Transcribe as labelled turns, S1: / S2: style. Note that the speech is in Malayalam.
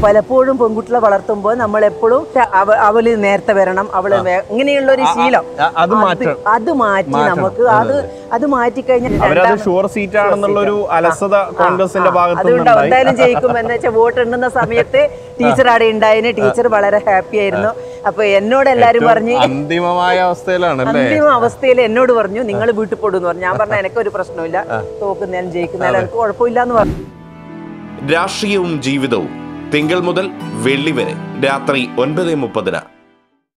S1: പലപ്പോഴും പെൺകുട്ടികളെ വളർത്തുമ്പോൾ നമ്മൾ എപ്പോഴും അവ- അവള് നേരത്തെ വരണം അവള് വേ- ഇങ്ങനെയുള്ള ഒരു ശീലം
S2: ആ, അത് മാറ്റണം.
S1: അത് മാറ്റി നമുക്ക് അത് അത് മാറ്റി കഴിഞ്ഞാൽ
S2: അവരത് ഷുവർ സീറ്റ് ആണെന്നുള്ളൊരു അലസത കോൺഗ്രസിന്റെ ഭാഗത്തു
S1: അതുകൊണ്ടാവും
S2: നിന്നുണ്ടായി
S1: എന്തായാലും ജയിക്കും എന്ന് വെച്ചാൽ വോട്ട് എണ്ണുന്ന സമയത്ത് ടീച്ചർ അവിടെ ഉണ്ടായിന് ടീച്ചർ വളരെ ഹാപ്പി ആയിരുന്നു അപ്പൊ എന്നോട് എല്ലാരും പറഞ്ഞ്
S2: അന്തിമമായ അവസ്ഥയിലാണ് അല്ലേ
S1: അന്തിമ അവസ്ഥയിൽ എന്നോട് പറഞ്ഞു നിങ്ങൾ വീട്ടിൽ പോടുന്നു പറഞ്ഞു ഞാൻ പറഞ്ഞ എനിക്കൊരു പ്രശ്നമില്ല തോക്കുന്നാലും ജയിക്കുന്നാലും എനിക്ക് കുഴപ്പമില്ല എന്ന് പറഞ്ഞു
S3: രാഷ്ട്രീയവും ജീവിതവും തിങ്കൾ മുതൽ വെള്ളി വരെ രാത്രി ഒൻപത് മുപ്പതിന്